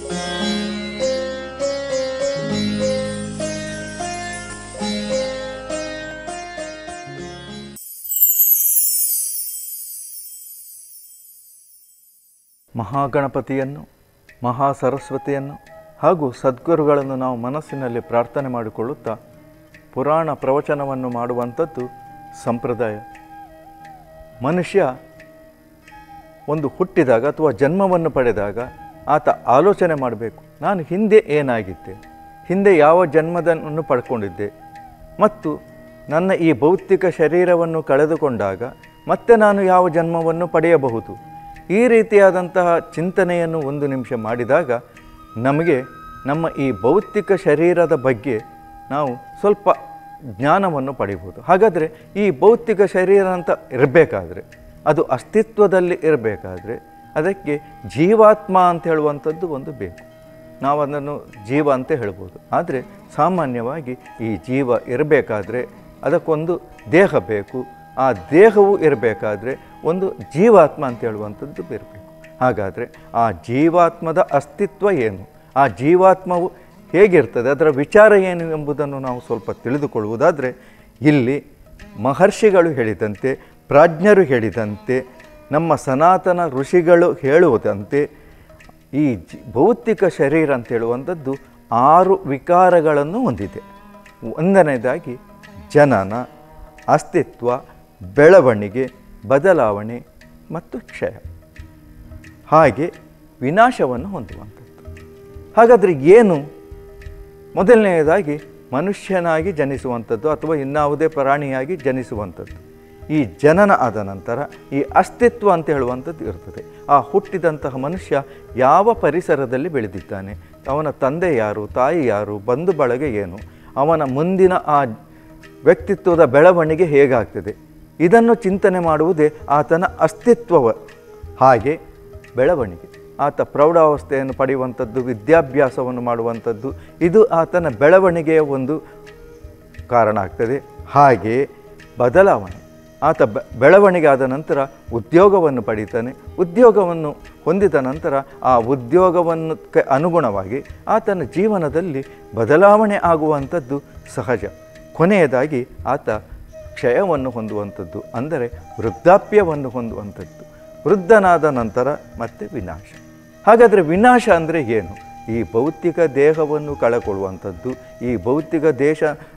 ಮಹಾಗಣಪತಿಯನ್ನು ಮಹಾ ಸರಸ್ವತಿಯನ್ನು ಹಾಗೂ ಸದ್ಗುರುಗಳನ್ನು ನಾವು ಮನಸ್ಸಿನಲ್ಲಿ ಪ್ರಾರ್ಥನೆ ಮಾಡಿಕೊಳ್ಳುತ್ತಾ ಪುರಾಣ ಪ್ರವಚನವನ್ನು ಮಾಡುವಂಥದ್ದು ಸಂಪ್ರದಾಯ ಮನುಷ್ಯ ಒಂದು ಹುಟ್ಟಿದಾಗ ಅಥವಾ ಜನ್ಮವನ್ನು ಪಡೆದಾಗ ಆತ ಆಲೋಚನೆ ಮಾಡಬೇಕು ನಾನು ಹಿಂದೆ ಏನಾಗಿದ್ದೆ ಹಿಂದೆ ಯಾವ ಜನ್ಮದನ್ನು ಪಡ್ಕೊಂಡಿದ್ದೆ ಮತ್ತು ನನ್ನ ಈ ಭೌತಿಕ ಶರೀರವನ್ನು ಕಳೆದುಕೊಂಡಾಗ ಮತ್ತೆ ನಾನು ಯಾವ ಜನ್ಮವನ್ನು ಪಡೆಯಬಹುದು ಈ ರೀತಿಯಾದಂತಹ ಚಿಂತನೆಯನ್ನು ಒಂದು ನಿಮಿಷ ಮಾಡಿದಾಗ ನಮಗೆ ನಮ್ಮ ಈ ಭೌತಿಕ ಶರೀರದ ಬಗ್ಗೆ ನಾವು ಸ್ವಲ್ಪ ಜ್ಞಾನವನ್ನು ಪಡಿಬೋದು ಹಾಗಾದರೆ ಈ ಭೌತಿಕ ಶರೀರ ಅಂತ ಇರಬೇಕಾದ್ರೆ ಅದು ಅಸ್ತಿತ್ವದಲ್ಲಿ ಇರಬೇಕಾದ್ರೆ ಅದಕ್ಕೆ ಜೀವಾತ್ಮ ಅಂತ ಹೇಳುವಂಥದ್ದು ಒಂದು ಬೇಕು ನಾವು ಅದನ್ನು ಜೀವ ಅಂತ ಹೇಳ್ಬೋದು ಆದರೆ ಸಾಮಾನ್ಯವಾಗಿ ಈ ಜೀವ ಇರಬೇಕಾದ್ರೆ ಅದಕ್ಕೊಂದು ದೇಹ ಬೇಕು ಆ ದೇಹವು ಇರಬೇಕಾದ್ರೆ ಒಂದು ಜೀವಾತ್ಮ ಅಂತ ಹೇಳುವಂಥದ್ದು ಇರಬೇಕು ಹಾಗಾದರೆ ಆ ಜೀವಾತ್ಮದ ಅಸ್ತಿತ್ವ ಏನು ಆ ಜೀವಾತ್ಮವು ಹೇಗಿರ್ತದೆ ಅದರ ವಿಚಾರ ಏನು ಎಂಬುದನ್ನು ನಾವು ಸ್ವಲ್ಪ ತಿಳಿದುಕೊಳ್ಳುವುದಾದರೆ ಇಲ್ಲಿ ಮಹರ್ಷಿಗಳು ಹೇಳಿದಂತೆ ಪ್ರಾಜ್ಞರು ಹೇಳಿದಂತೆ ನಮ್ಮ ಸನಾತನ ಋಷಿಗಳು ಹೇಳುವುದಂತೆ ಈ ಜಿ ಭೌತಿಕ ಶರೀರ ಅಂತ ಹೇಳುವಂಥದ್ದು ಆರು ವಿಕಾರಗಳನ್ನು ಹೊಂದಿದೆ ಒಂದನೇದಾಗಿ ಜನನ ಅಸ್ತಿತ್ವ ಬೆಳವಣಿಗೆ ಬದಲಾವಣೆ ಮತ್ತು ಕ್ಷಯ ಹಾಗೆ ವಿನಾಶವನ್ನು ಹೊಂದುವಂಥದ್ದು ಹಾಗಾದರೆ ಏನು ಮೊದಲನೆಯದಾಗಿ ಮನುಷ್ಯನಾಗಿ ಜನಿಸುವಂಥದ್ದು ಅಥವಾ ಇನ್ನಾವುದೇ ಪ್ರಾಣಿಯಾಗಿ ಜನಿಸುವಂಥದ್ದು ಈ ಜನನ ಆದ ನಂತರ ಈ ಅಸ್ತಿತ್ವ ಅಂತ ಹೇಳುವಂಥದ್ದು ಇರ್ತದೆ ಆ ಹುಟ್ಟಿದಂತಹ ಮನುಷ್ಯ ಯಾವ ಪರಿಸರದಲ್ಲಿ ಬೆಳೆದಿದ್ದಾನೆ ಅವನ ತಂದೆ ಯಾರು ತಾಯಿ ಯಾರು ಬಂಧು ಬಳಗ ಏನು ಅವನ ಮುಂದಿನ ಆ ವ್ಯಕ್ತಿತ್ವದ ಬೆಳವಣಿಗೆ ಹೇಗಾಗ್ತದೆ ಇದನ್ನು ಚಿಂತನೆ ಮಾಡುವುದೇ ಆತನ ಅಸ್ತಿತ್ವವ ಹಾಗೆ ಬೆಳವಣಿಗೆ ಆತ ಪ್ರೌಢಾವಸ್ಥೆಯನ್ನು ಪಡೆಯುವಂಥದ್ದು ವಿದ್ಯಾಭ್ಯಾಸವನ್ನು ಮಾಡುವಂಥದ್ದು ಇದು ಆತನ ಬೆಳವಣಿಗೆಯ ಒಂದು ಕಾರಣ ಆಗ್ತದೆ ಹಾಗೆ ಬದಲಾವಣೆ ಆತ ಬೆ ಬೆಳವಣಿಗೆ ಆದ ನಂತರ ಉದ್ಯೋಗವನ್ನು ಪಡೀತಾನೆ ಉದ್ಯೋಗವನ್ನು ಹೊಂದಿದ ನಂತರ ಆ ಉದ್ಯೋಗವನ್ನು ಕ ಅನುಗುಣವಾಗಿ ಆತನ ಜೀವನದಲ್ಲಿ ಬದಲಾವಣೆ ಆಗುವಂಥದ್ದು ಸಹಜ ಕೊನೆಯದಾಗಿ ಆತ ಕ್ಷಯವನ್ನು ಹೊಂದುವಂಥದ್ದು ಅಂದರೆ ವೃದ್ಧಾಪ್ಯವನ್ನು ಹೊಂದುವಂಥದ್ದು ವೃದ್ಧನಾದ ನಂತರ ಮತ್ತೆ ವಿನಾಶ ಹಾಗಾದರೆ ವಿನಾಶ ಅಂದರೆ ಏನು ಈ ಭೌತಿಕ ದೇಹವನ್ನು ಕಳಕೊಳ್ಳುವಂಥದ್ದು ಈ ಭೌತಿಕ ದೇಶ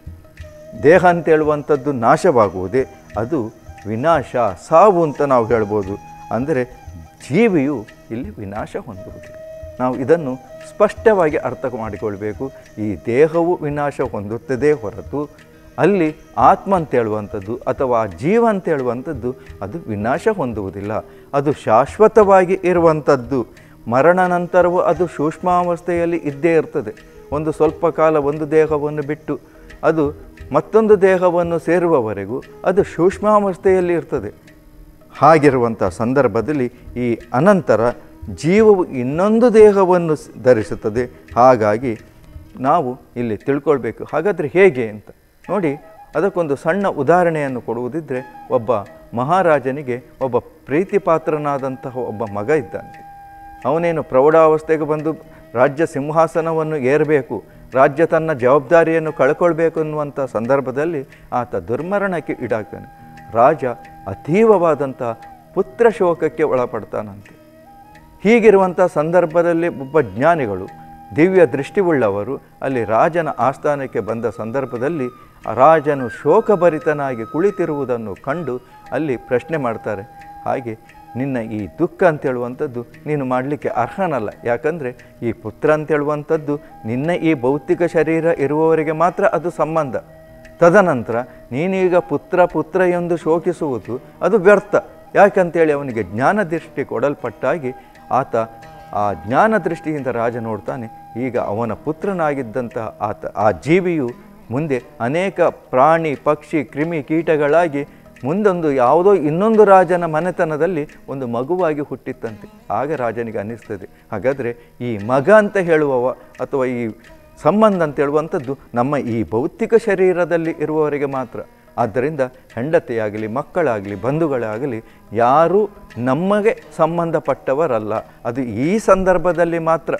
ದೇಹ ಅಂತ ಹೇಳುವಂಥದ್ದು ನಾಶವಾಗುವುದೇ ಅದು ವಿನಾಶ ಸಾವು ಅಂತ ನಾವು ಹೇಳ್ಬೋದು ಅಂದರೆ ಜೀವಿಯು ಇಲ್ಲಿ ವಿನಾಶ ಹೊಂದುವುದಿಲ್ಲ ನಾವು ಇದನ್ನು ಸ್ಪಷ್ಟವಾಗಿ ಅರ್ಥ ಮಾಡಿಕೊಳ್ಬೇಕು ಈ ದೇಹವು ವಿನಾಶ ಹೊಂದುತ್ತದೆ ಹೊರತು ಅಲ್ಲಿ ಆತ್ಮ ಅಂತ ಹೇಳುವಂಥದ್ದು ಅಥವಾ ಜೀವ ಅಂತ ಹೇಳುವಂಥದ್ದು ಅದು ವಿನಾಶ ಹೊಂದುವುದಿಲ್ಲ ಅದು ಶಾಶ್ವತವಾಗಿ ಇರುವಂಥದ್ದು ಮರಣ ನಂತರವೂ ಅದು ಸೂಕ್ಷ್ಮಾವಸ್ಥೆಯಲ್ಲಿ ಇದ್ದೇ ಇರ್ತದೆ ಒಂದು ಸ್ವಲ್ಪ ಕಾಲ ಒಂದು ದೇಹವನ್ನು ಬಿಟ್ಟು ಅದು ಮತ್ತೊಂದು ದೇಹವನ್ನು ಸೇರುವವರೆಗೂ ಅದು ಸೂಕ್ಷ್ಮಾವಸ್ಥೆಯಲ್ಲಿ ಇರ್ತದೆ ಹಾಗಿರುವಂಥ ಸಂದರ್ಭದಲ್ಲಿ ಈ ಅನಂತರ ಜೀವವು ಇನ್ನೊಂದು ದೇಹವನ್ನು ಸ್- ಧರಿಸುತ್ತದೆ ಹಾಗಾಗಿ ನಾವು ಇಲ್ಲಿ ತಿಳ್ಕೊಳ್ಬೇಕು ಹಾಗಾದರೆ ಹೇಗೆ ಅಂತ ನೋಡಿ ಅದಕ್ಕೊಂದು ಸಣ್ಣ ಉದಾಹರಣೆಯನ್ನು ಕೊಡುವುದಿದ್ದರೆ ಒಬ್ಬ ಮಹಾರಾಜನಿಗೆ ಒಬ್ಬ ಪ್ರೀತಿಪಾತ್ರನಾದಂತಹ ಒಬ್ಬ ಮಗ ಇದ್ದಾನೆ ಅವನೇನು ಪ್ರೌಢಾವಸ್ಥೆಗೆ ಬಂದು ರಾಜ್ಯ ಸಿಂಹಾಸನವನ್ನು ಏರಬೇಕು ರಾಜ್ಯ ತನ್ನ ಜವಾಬ್ದಾರಿಯನ್ನು ಕಳ್ಕೊಳ್ಬೇಕು ಅನ್ನುವಂಥ ಸಂದರ್ಭದಲ್ಲಿ ಆತ ದುರ್ಮರಣಕ್ಕೆ ಈಡಾಗ್ತಾನೆ ರಾಜ ಅತೀವವಾದಂಥ ಪುತ್ರ ಶೋಕಕ್ಕೆ ಒಳಪಡ್ತಾನಂತೆ ಹೀಗಿರುವಂಥ ಸಂದರ್ಭದಲ್ಲಿ ಒಬ್ಬ ಜ್ಞಾನಿಗಳು ದಿವ್ಯ ದೃಷ್ಟಿವುಳ್ಳವರು ಅಲ್ಲಿ ರಾಜನ ಆಸ್ಥಾನಕ್ಕೆ ಬಂದ ಸಂದರ್ಭದಲ್ಲಿ ಆ ರಾಜನು ಶೋಕಭರಿತನಾಗಿ ಕುಳಿತಿರುವುದನ್ನು ಕಂಡು ಅಲ್ಲಿ ಪ್ರಶ್ನೆ ಮಾಡ್ತಾರೆ ಹಾಗೆ ನಿನ್ನ ಈ ದುಃಖ ಅಂತ ಹೇಳುವಂಥದ್ದು ನೀನು ಮಾಡಲಿಕ್ಕೆ ಅರ್ಹನಲ್ಲ ಯಾಕಂದರೆ ಈ ಪುತ್ರ ಅಂತ ಹೇಳುವಂಥದ್ದು ನಿನ್ನ ಈ ಭೌತಿಕ ಶರೀರ ಇರುವವರೆಗೆ ಮಾತ್ರ ಅದು ಸಂಬಂಧ ತದನಂತರ ನೀನೀಗ ಪುತ್ರ ಪುತ್ರ ಎಂದು ಶೋಕಿಸುವುದು ಅದು ವ್ಯರ್ಥ ಯಾಕಂತೇಳಿ ಅವನಿಗೆ ಜ್ಞಾನ ದೃಷ್ಟಿ ಕೊಡಲ್ಪಟ್ಟಾಗಿ ಆತ ಆ ಜ್ಞಾನ ದೃಷ್ಟಿಯಿಂದ ರಾಜ ನೋಡ್ತಾನೆ ಈಗ ಅವನ ಪುತ್ರನಾಗಿದ್ದಂತಹ ಆತ ಆ ಜೀವಿಯು ಮುಂದೆ ಅನೇಕ ಪ್ರಾಣಿ ಪಕ್ಷಿ ಕ್ರಿಮಿ ಕೀಟಗಳಾಗಿ ಮುಂದೊಂದು ಯಾವುದೋ ಇನ್ನೊಂದು ರಾಜನ ಮನೆತನದಲ್ಲಿ ಒಂದು ಮಗುವಾಗಿ ಹುಟ್ಟಿತ್ತಂತೆ ಆಗ ರಾಜನಿಗೆ ಅನ್ನಿಸ್ತದೆ ಹಾಗಾದರೆ ಈ ಮಗ ಅಂತ ಹೇಳುವವ ಅಥವಾ ಈ ಸಂಬಂಧ ಅಂತ ಹೇಳುವಂಥದ್ದು ನಮ್ಮ ಈ ಭೌತಿಕ ಶರೀರದಲ್ಲಿ ಇರುವವರೆಗೆ ಮಾತ್ರ ಆದ್ದರಿಂದ ಹೆಂಡತಿಯಾಗಲಿ ಮಕ್ಕಳಾಗಲಿ ಬಂಧುಗಳಾಗಲಿ ಯಾರೂ ನಮಗೆ ಸಂಬಂಧಪಟ್ಟವರಲ್ಲ ಅದು ಈ ಸಂದರ್ಭದಲ್ಲಿ ಮಾತ್ರ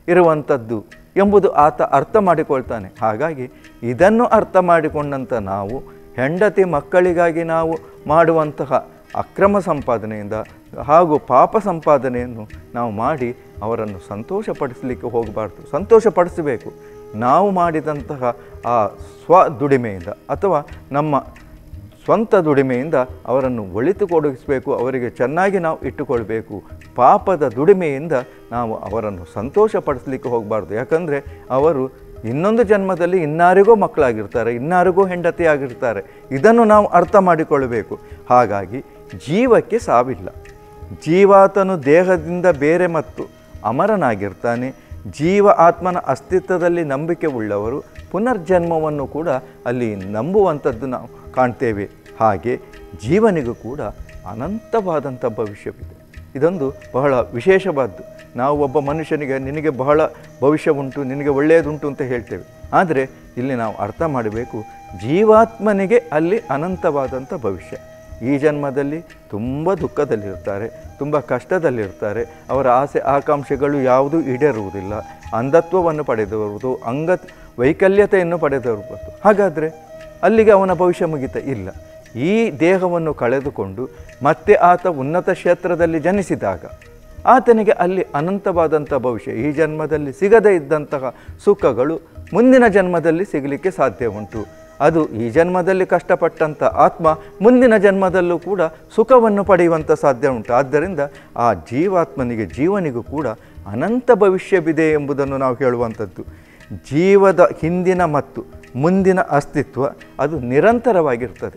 ಇರುವಂಥದ್ದು ಎಂಬುದು ಆತ ಅರ್ಥ ಮಾಡಿಕೊಳ್ತಾನೆ ಹಾಗಾಗಿ ಇದನ್ನು ಅರ್ಥ ಮಾಡಿಕೊಂಡಂಥ ನಾವು ಹೆಂಡತಿ ಮಕ್ಕಳಿಗಾಗಿ ನಾವು ಮಾಡುವಂತಹ ಅಕ್ರಮ ಸಂಪಾದನೆಯಿಂದ ಹಾಗೂ ಪಾಪ ಸಂಪಾದನೆಯನ್ನು ನಾವು ಮಾಡಿ ಅವರನ್ನು ಸಂತೋಷಪಡಿಸಲಿಕ್ಕೆ ಹೋಗಬಾರ್ದು ಸಂತೋಷಪಡಿಸಬೇಕು ನಾವು ಮಾಡಿದಂತಹ ಆ ಸ್ವ ದುಡಿಮೆಯಿಂದ ಅಥವಾ ನಮ್ಮ ಸ್ವಂತ ದುಡಿಮೆಯಿಂದ ಅವರನ್ನು ಒಳಿತುಕೊಡಗಿಸಬೇಕು ಅವರಿಗೆ ಚೆನ್ನಾಗಿ ನಾವು ಇಟ್ಟುಕೊಳ್ಬೇಕು ಪಾಪದ ದುಡಿಮೆಯಿಂದ ನಾವು ಅವರನ್ನು ಸಂತೋಷಪಡಿಸಲಿಕ್ಕೆ ಹೋಗಬಾರ್ದು ಯಾಕಂದರೆ ಅವರು ಇನ್ನೊಂದು ಜನ್ಮದಲ್ಲಿ ಇನ್ನಾರಿಗೂ ಮಕ್ಕಳಾಗಿರ್ತಾರೆ ಇನ್ನಾರಿಗೂ ಹೆಂಡತಿ ಆಗಿರ್ತಾರೆ ಇದನ್ನು ನಾವು ಅರ್ಥ ಮಾಡಿಕೊಳ್ಳಬೇಕು ಹಾಗಾಗಿ ಜೀವಕ್ಕೆ ಸಾವಿಲ್ಲ ಜೀವಾತನು ದೇಹದಿಂದ ಬೇರೆ ಮತ್ತು ಅಮರನಾಗಿರ್ತಾನೆ ಜೀವ ಆತ್ಮನ ಅಸ್ತಿತ್ವದಲ್ಲಿ ನಂಬಿಕೆ ಉಳ್ಳವರು ಪುನರ್ಜನ್ಮವನ್ನು ಕೂಡ ಅಲ್ಲಿ ನಂಬುವಂಥದ್ದು ನಾವು ಕಾಣ್ತೇವೆ ಹಾಗೆ ಜೀವನಿಗೂ ಕೂಡ ಅನಂತವಾದಂಥ ಭವಿಷ್ಯವಿದೆ ಇದೊಂದು ಬಹಳ ವಿಶೇಷವಾದ್ದು ನಾವು ಒಬ್ಬ ಮನುಷ್ಯನಿಗೆ ನಿನಗೆ ಬಹಳ ಭವಿಷ್ಯ ಉಂಟು ನಿನಗೆ ಒಳ್ಳೆಯದುಂಟು ಅಂತ ಹೇಳ್ತೇವೆ ಆದರೆ ಇಲ್ಲಿ ನಾವು ಅರ್ಥ ಮಾಡಬೇಕು ಜೀವಾತ್ಮನಿಗೆ ಅಲ್ಲಿ ಅನಂತವಾದಂಥ ಭವಿಷ್ಯ ಈ ಜನ್ಮದಲ್ಲಿ ತುಂಬ ದುಃಖದಲ್ಲಿರ್ತಾರೆ ತುಂಬ ಕಷ್ಟದಲ್ಲಿರ್ತಾರೆ ಅವರ ಆಸೆ ಆಕಾಂಕ್ಷೆಗಳು ಯಾವುದೂ ಈಡೇರುವುದಿಲ್ಲ ಅಂಧತ್ವವನ್ನು ಪಡೆದವರು ಅಂಗ ವೈಕಲ್ಯತೆಯನ್ನು ಪಡೆದವರು ಹಾಗಾದರೆ ಅಲ್ಲಿಗೆ ಅವನ ಭವಿಷ್ಯ ಮುಗಿತ ಇಲ್ಲ ಈ ದೇಹವನ್ನು ಕಳೆದುಕೊಂಡು ಮತ್ತೆ ಆತ ಉನ್ನತ ಕ್ಷೇತ್ರದಲ್ಲಿ ಜನಿಸಿದಾಗ ಆತನಿಗೆ ಅಲ್ಲಿ ಅನಂತವಾದಂಥ ಭವಿಷ್ಯ ಈ ಜನ್ಮದಲ್ಲಿ ಸಿಗದೇ ಇದ್ದಂತಹ ಸುಖಗಳು ಮುಂದಿನ ಜನ್ಮದಲ್ಲಿ ಸಿಗಲಿಕ್ಕೆ ಸಾಧ್ಯ ಉಂಟು ಅದು ಈ ಜನ್ಮದಲ್ಲಿ ಕಷ್ಟಪಟ್ಟಂಥ ಆತ್ಮ ಮುಂದಿನ ಜನ್ಮದಲ್ಲೂ ಕೂಡ ಸುಖವನ್ನು ಪಡೆಯುವಂಥ ಸಾಧ್ಯ ಉಂಟು ಆದ್ದರಿಂದ ಆ ಜೀವಾತ್ಮನಿಗೆ ಜೀವನಿಗೂ ಕೂಡ ಅನಂತ ಭವಿಷ್ಯವಿದೆ ಎಂಬುದನ್ನು ನಾವು ಹೇಳುವಂಥದ್ದು ಜೀವದ ಹಿಂದಿನ ಮತ್ತು ಮುಂದಿನ ಅಸ್ತಿತ್ವ ಅದು ನಿರಂತರವಾಗಿರ್ತದೆ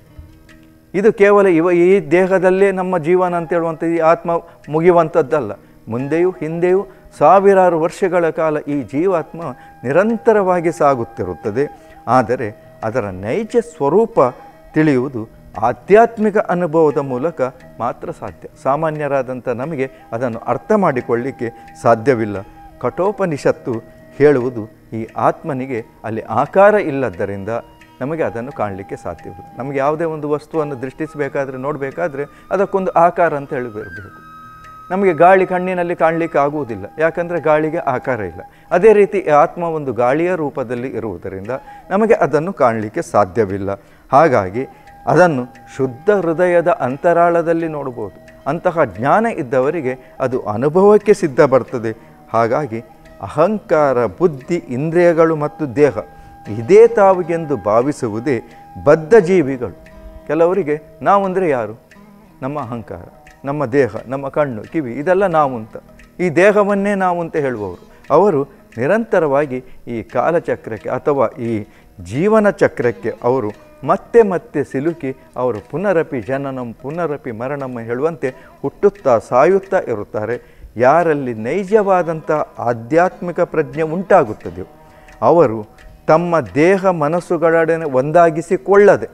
ಇದು ಕೇವಲ ಇವ ಈ ದೇಹದಲ್ಲೇ ನಮ್ಮ ಜೀವನ ಅಂತ ಹೇಳುವಂಥ ಈ ಆತ್ಮ ಮುಗಿಯುವಂಥದ್ದಲ್ಲ ಮುಂದೆಯೂ ಹಿಂದೆಯೂ ಸಾವಿರಾರು ವರ್ಷಗಳ ಕಾಲ ಈ ಜೀವಾತ್ಮ ನಿರಂತರವಾಗಿ ಸಾಗುತ್ತಿರುತ್ತದೆ ಆದರೆ ಅದರ ನೈಜ ಸ್ವರೂಪ ತಿಳಿಯುವುದು ಆಧ್ಯಾತ್ಮಿಕ ಅನುಭವದ ಮೂಲಕ ಮಾತ್ರ ಸಾಧ್ಯ ಸಾಮಾನ್ಯರಾದಂಥ ನಮಗೆ ಅದನ್ನು ಅರ್ಥ ಮಾಡಿಕೊಳ್ಳಿಕ್ಕೆ ಸಾಧ್ಯವಿಲ್ಲ ಕಠೋಪನಿಷತ್ತು ಹೇಳುವುದು ಈ ಆತ್ಮನಿಗೆ ಅಲ್ಲಿ ಆಕಾರ ಇಲ್ಲದ್ದರಿಂದ ನಮಗೆ ಅದನ್ನು ಕಾಣಲಿಕ್ಕೆ ಸಾಧ್ಯವಿಲ್ಲ ನಮಗೆ ಯಾವುದೇ ಒಂದು ವಸ್ತುವನ್ನು ದೃಷ್ಟಿಸಬೇಕಾದ್ರೆ ನೋಡಬೇಕಾದ್ರೆ ಅದಕ್ಕೊಂದು ಆಕಾರ ಅಂತ ಹೇಳಿರಬೇಕು ನಮಗೆ ಗಾಳಿ ಕಣ್ಣಿನಲ್ಲಿ ಕಾಣಲಿಕ್ಕೆ ಆಗುವುದಿಲ್ಲ ಯಾಕಂದರೆ ಗಾಳಿಗೆ ಆಕಾರ ಇಲ್ಲ ಅದೇ ರೀತಿ ಈ ಆತ್ಮ ಒಂದು ಗಾಳಿಯ ರೂಪದಲ್ಲಿ ಇರುವುದರಿಂದ ನಮಗೆ ಅದನ್ನು ಕಾಣಲಿಕ್ಕೆ ಸಾಧ್ಯವಿಲ್ಲ ಹಾಗಾಗಿ ಅದನ್ನು ಶುದ್ಧ ಹೃದಯದ ಅಂತರಾಳದಲ್ಲಿ ನೋಡ್ಬೋದು ಅಂತಹ ಜ್ಞಾನ ಇದ್ದವರಿಗೆ ಅದು ಅನುಭವಕ್ಕೆ ಸಿದ್ಧ ಬರ್ತದೆ ಹಾಗಾಗಿ ಅಹಂಕಾರ ಬುದ್ಧಿ ಇಂದ್ರಿಯಗಳು ಮತ್ತು ದೇಹ ಇದೇ ತಾವಿಗೆಂದು ಭಾವಿಸುವುದೇ ಬದ್ಧ ಜೀವಿಗಳು ಕೆಲವರಿಗೆ ನಾವು ಅಂದರೆ ಯಾರು ನಮ್ಮ ಅಹಂಕಾರ ನಮ್ಮ ದೇಹ ನಮ್ಮ ಕಣ್ಣು ಕಿವಿ ಇದೆಲ್ಲ ನಾವು ಅಂತ ಈ ದೇಹವನ್ನೇ ನಾವು ಅಂತ ಹೇಳುವವರು ಅವರು ನಿರಂತರವಾಗಿ ಈ ಕಾಲಚಕ್ರಕ್ಕೆ ಅಥವಾ ಈ ಜೀವನ ಚಕ್ರಕ್ಕೆ ಅವರು ಮತ್ತೆ ಮತ್ತೆ ಸಿಲುಕಿ ಅವರು ಪುನರಪಿ ಜನನಂ ಪುನರಪಿ ಮರಣಂ ಹೇಳುವಂತೆ ಹುಟ್ಟುತ್ತಾ ಸಾಯುತ್ತಾ ಇರುತ್ತಾರೆ ಯಾರಲ್ಲಿ ನೈಜವಾದಂಥ ಆಧ್ಯಾತ್ಮಿಕ ಪ್ರಜ್ಞೆ ಉಂಟಾಗುತ್ತದೆಯೋ ಅವರು ತಮ್ಮ ದೇಹ ಮನಸ್ಸುಗಳೊಡನೆ ಒಂದಾಗಿಸಿಕೊಳ್ಳದೆ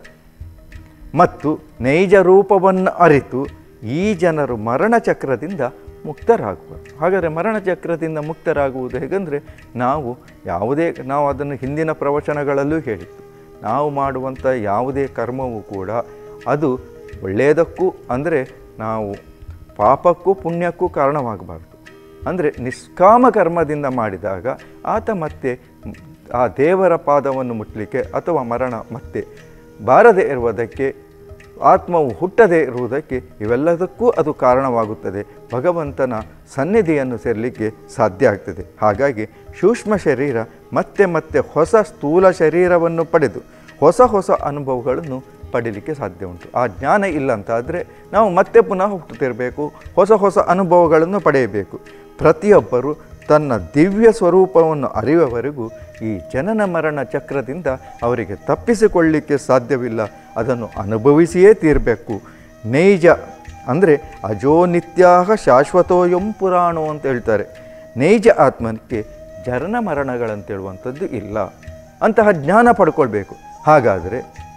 ಮತ್ತು ನೈಜ ರೂಪವನ್ನು ಅರಿತು ಈ ಜನರು ಮರಣಚಕ್ರದಿಂದ ಮುಕ್ತರಾಗುವರು ಹಾಗಾದರೆ ಮರಣಚಕ್ರದಿಂದ ಮುಕ್ತರಾಗುವುದು ಹೇಗೆಂದರೆ ನಾವು ಯಾವುದೇ ನಾವು ಅದನ್ನು ಹಿಂದಿನ ಪ್ರವಚನಗಳಲ್ಲೂ ಹೇಳಿತ್ತು ನಾವು ಮಾಡುವಂಥ ಯಾವುದೇ ಕರ್ಮವೂ ಕೂಡ ಅದು ಒಳ್ಳೆಯದಕ್ಕೂ ಅಂದರೆ ನಾವು ಪಾಪಕ್ಕೂ ಪುಣ್ಯಕ್ಕೂ ಕಾರಣವಾಗಬಾರ್ದು ಅಂದರೆ ನಿಷ್ಕಾಮ ಕರ್ಮದಿಂದ ಮಾಡಿದಾಗ ಆತ ಮತ್ತೆ ಆ ದೇವರ ಪಾದವನ್ನು ಮುಟ್ಟಲಿಕ್ಕೆ ಅಥವಾ ಮರಣ ಮತ್ತೆ ಬಾರದೇ ಇರುವುದಕ್ಕೆ ಆತ್ಮವು ಹುಟ್ಟದೇ ಇರುವುದಕ್ಕೆ ಇವೆಲ್ಲದಕ್ಕೂ ಅದು ಕಾರಣವಾಗುತ್ತದೆ ಭಗವಂತನ ಸನ್ನಿಧಿಯನ್ನು ಸೇರಲಿಕ್ಕೆ ಸಾಧ್ಯ ಆಗ್ತದೆ ಹಾಗಾಗಿ ಸೂಕ್ಷ್ಮ ಶರೀರ ಮತ್ತೆ ಮತ್ತೆ ಹೊಸ ಸ್ಥೂಲ ಶರೀರವನ್ನು ಪಡೆದು ಹೊಸ ಹೊಸ ಅನುಭವಗಳನ್ನು ಪಡೀಲಿಕ್ಕೆ ಸಾಧ್ಯ ಉಂಟು ಆ ಜ್ಞಾನ ಇಲ್ಲ ಅಂತಾದರೆ ನಾವು ಮತ್ತೆ ಪುನಃ ಹುಟ್ಟುತ್ತಿರಬೇಕು ಹೊಸ ಹೊಸ ಅನುಭವಗಳನ್ನು ಪಡೆಯಬೇಕು ಪ್ರತಿಯೊಬ್ಬರು ತನ್ನ ದಿವ್ಯ ಸ್ವರೂಪವನ್ನು ಅರಿಯುವವರೆಗೂ ಈ ಜನನ ಮರಣ ಚಕ್ರದಿಂದ ಅವರಿಗೆ ತಪ್ಪಿಸಿಕೊಳ್ಳಲಿಕ್ಕೆ ಸಾಧ್ಯವಿಲ್ಲ ಅದನ್ನು ಅನುಭವಿಸಿಯೇ ತೀರಬೇಕು ನೈಜ ಅಂದರೆ ಅಜೋ ನಿತ್ಯಾಹ ಶಾಶ್ವತೋಯಂ ಪುರಾಣೋ ಅಂತ ಹೇಳ್ತಾರೆ ನೈಜ ಆತ್ಮಕ್ಕೆ ಜನನ ಮರಣಗಳಂತೇಳುವಂಥದ್ದು ಇಲ್ಲ ಅಂತಹ ಜ್ಞಾನ ಪಡ್ಕೊಳ್ಬೇಕು ಹಾಗಾದರೆ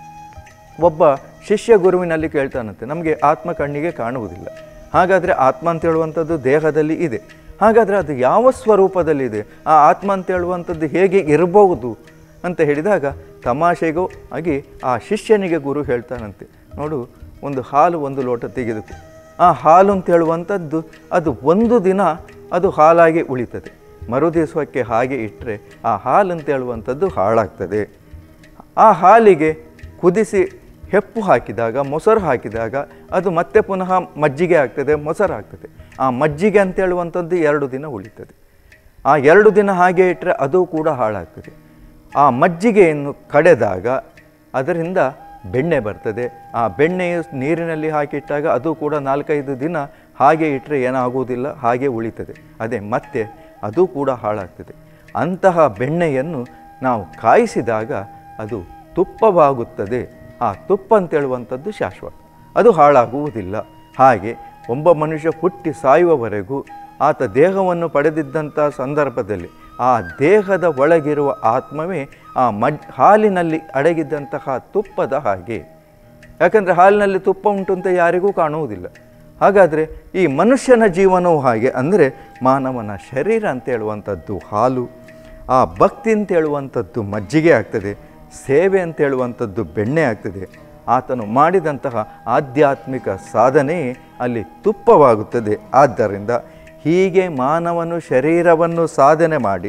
ಒಬ್ಬ ಶಿಷ್ಯ ಗುರುವಿನಲ್ಲಿ ಕೇಳ್ತಾನಂತೆ ನಮಗೆ ಆತ್ಮ ಕಣ್ಣಿಗೆ ಕಾಣುವುದಿಲ್ಲ ಹಾಗಾದರೆ ಆತ್ಮ ಅಂತ ಹೇಳುವಂಥದ್ದು ದೇಹದಲ್ಲಿ ಇದೆ ಹಾಗಾದರೆ ಅದು ಯಾವ ಸ್ವರೂಪದಲ್ಲಿದೆ ಆ ಆತ್ಮ ಅಂತ ಹೇಳುವಂಥದ್ದು ಹೇಗೆ ಇರಬಹುದು ಅಂತ ಹೇಳಿದಾಗ ತಮಾಷೆಗೂ ಆಗಿ ಆ ಶಿಷ್ಯನಿಗೆ ಗುರು ಹೇಳ್ತಾನಂತೆ ನೋಡು ಒಂದು ಹಾಲು ಒಂದು ಲೋಟ ತೆಗೆದುಕು ಆ ಹಾಲು ಅಂತ ಹೇಳುವಂಥದ್ದು ಅದು ಒಂದು ದಿನ ಅದು ಹಾಲಾಗಿ ಉಳಿತದೆ ಮರುದಿವಸಕ್ಕೆ ಹಾಗೆ ಇಟ್ಟರೆ ಆ ಹಾಲು ಅಂತ ಹೇಳುವಂಥದ್ದು ಹಾಳಾಗ್ತದೆ ಆ ಹಾಲಿಗೆ ಕುದಿಸಿ ಹೆಪ್ಪು ಹಾಕಿದಾಗ ಮೊಸರು ಹಾಕಿದಾಗ ಅದು ಮತ್ತೆ ಪುನಃ ಮಜ್ಜಿಗೆ ಆಗ್ತದೆ ಮೊಸರು ಆಗ್ತದೆ ಆ ಮಜ್ಜಿಗೆ ಅಂತ ಹೇಳುವಂಥದ್ದು ಎರಡು ದಿನ ಉಳಿತದೆ ಆ ಎರಡು ದಿನ ಹಾಗೆ ಇಟ್ಟರೆ ಅದು ಕೂಡ ಹಾಳಾಗ್ತದೆ ಆ ಮಜ್ಜಿಗೆಯನ್ನು ಕಡೆದಾಗ ಅದರಿಂದ ಬೆಣ್ಣೆ ಬರ್ತದೆ ಆ ಬೆಣ್ಣೆಯು ನೀರಿನಲ್ಲಿ ಹಾಕಿಟ್ಟಾಗ ಅದು ಕೂಡ ನಾಲ್ಕೈದು ದಿನ ಹಾಗೆ ಇಟ್ಟರೆ ಏನಾಗುವುದಿಲ್ಲ ಹಾಗೆ ಉಳಿತದೆ ಅದೇ ಮತ್ತೆ ಅದು ಕೂಡ ಹಾಳಾಗ್ತದೆ ಅಂತಹ ಬೆಣ್ಣೆಯನ್ನು ನಾವು ಕಾಯಿಸಿದಾಗ ಅದು ತುಪ್ಪವಾಗುತ್ತದೆ ಆ ತುಪ್ಪ ಅಂತೇಳುವಂಥದ್ದು ಶಾಶ್ವತ ಅದು ಹಾಳಾಗುವುದಿಲ್ಲ ಹಾಗೆ ಒಬ್ಬ ಮನುಷ್ಯ ಹುಟ್ಟಿ ಸಾಯುವವರೆಗೂ ಆತ ದೇಹವನ್ನು ಪಡೆದಿದ್ದಂಥ ಸಂದರ್ಭದಲ್ಲಿ ಆ ದೇಹದ ಒಳಗಿರುವ ಆತ್ಮವೇ ಆ ಮಜ್ ಹಾಲಿನಲ್ಲಿ ಅಡಗಿದ್ದಂತಹ ತುಪ್ಪದ ಹಾಗೆ ಯಾಕಂದರೆ ಹಾಲಿನಲ್ಲಿ ತುಪ್ಪ ಉಂಟು ಅಂತ ಯಾರಿಗೂ ಕಾಣುವುದಿಲ್ಲ ಹಾಗಾದರೆ ಈ ಮನುಷ್ಯನ ಜೀವನವು ಹಾಗೆ ಅಂದರೆ ಮಾನವನ ಶರೀರ ಅಂತ ಹೇಳುವಂಥದ್ದು ಹಾಲು ಆ ಭಕ್ತಿ ಅಂತ ಹೇಳುವಂಥದ್ದು ಮಜ್ಜಿಗೆ ಆಗ್ತದೆ ಸೇವೆ ಅಂತ ಹೇಳುವಂಥದ್ದು ಬೆಣ್ಣೆ ಆಗ್ತದೆ ಆತನು ಮಾಡಿದಂತಹ ಆಧ್ಯಾತ್ಮಿಕ ಸಾಧನೆ ಅಲ್ಲಿ ತುಪ್ಪವಾಗುತ್ತದೆ ಆದ್ದರಿಂದ ಹೀಗೆ ಮಾನವನು ಶರೀರವನ್ನು ಸಾಧನೆ ಮಾಡಿ